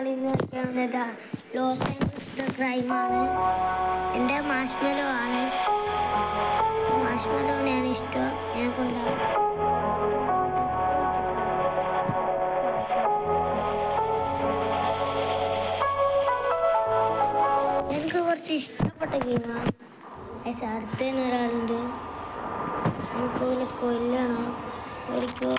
ഇന്ന് കളിക്കുന്നത് Los Angeles the ക്രൈമാണ് എൻ്റെ മാഷ്മെലോ ആണ് മാഷ്മെലോനെയാണ് ഇഷ്ടം ഞാൻ കൊണ്ടാണ് എനിക്ക് കുറച്ച് ഇഷ്ടപ്പെട്ട ഗെയിമാണ് പക്ഷെ അടുത്ത് തന്നെ ഒരാളുണ്ട് നമുക്ക് ഒരു കൊല്ലണം ഒരിക്കൽ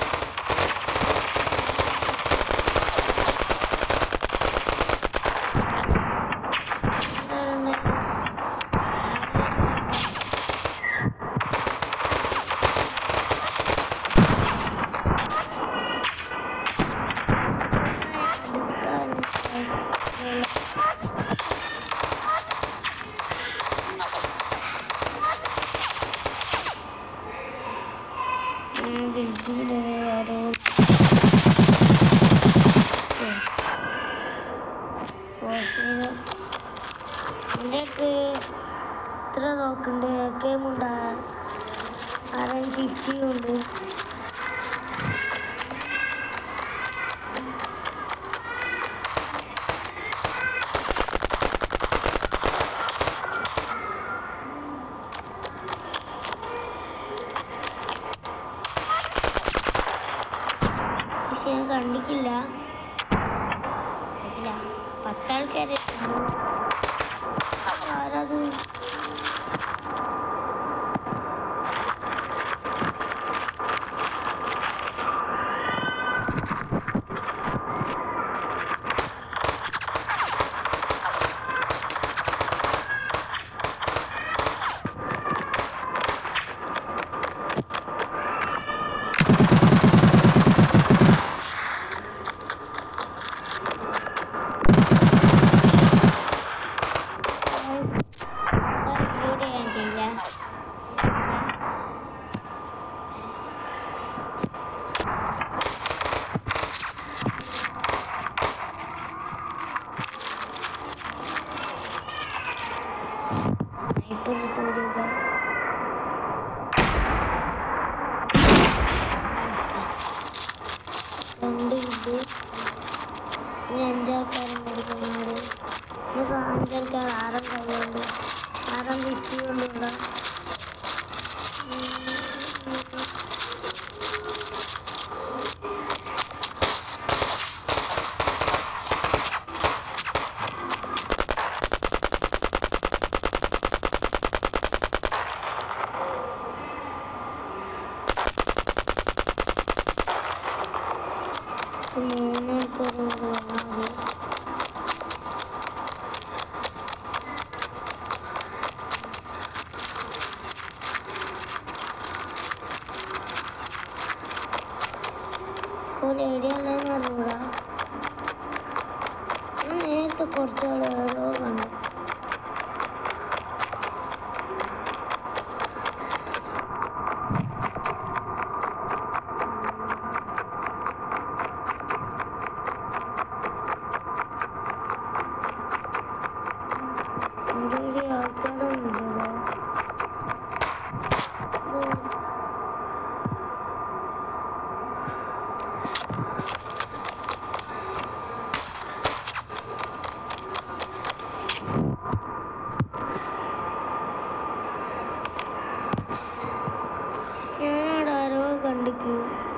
എൻ്റെ അടുത്ത് ഇത്ര നോക്കുന്നുണ്ട് ഒക്കെ മുണ്ട ആർ എൻ ഫിഫ്റ്റി ഉണ്ട് പക്ഷെ ഞാൻ കണ്ടിക്കില്ല ഇല്ല പത്താൾക്കാരെ ആരത് അപ്ലോഡ് ചെയ്യാൻ കഴിയില്ല സ്നൈപ്പർ തോടുക രണ്ട് ഇത് ഇനി അഞ്ചാൾക്കാരും കൊടുക്കുന്നുണ്ട് നമുക്ക് അഞ്ചാൾക്കാർ ആറാം കഴിയുണ്ട് ആറാം ഫിഫ്റ്റി കൊണ്ടുള്ള മൂന്നാൾക്കാർ വന്നാൽ മതി കോൽ എവിടെയുള്ളതെന്ന് അറിഞ്ഞൂടാ ഞാൻ നേരത്തെ കുറച്ചാൾ എവിടെയോ കണ്ടു ഇവിടെ ഒരു ആൾക്കാരൊന്നുമില്ലല്ലോ ഇത് ഞാനവിടെ ആരോ കണ്ടിക്ക്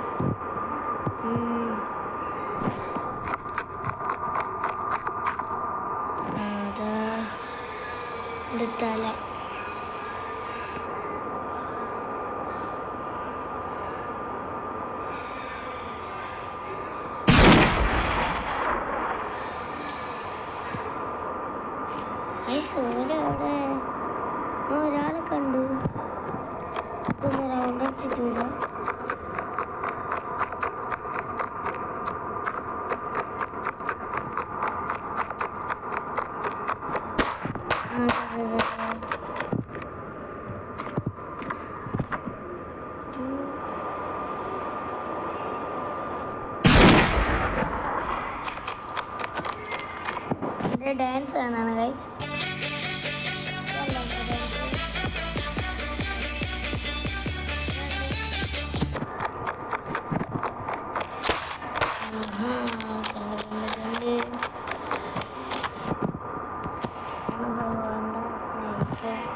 ഉം. ആ, അതാ എൻ്റെ തല ഓരവിടെ ഒരാളെ കണ്ടു ഒന്ന് റൗണ്ട് അടിച്ചിട്ടില്ല ഡാൻസ് കാണാണ് ഗൈസ് ആഹാ, കണ്ട് കണ്ട് കണ്ട് ഓക്കെ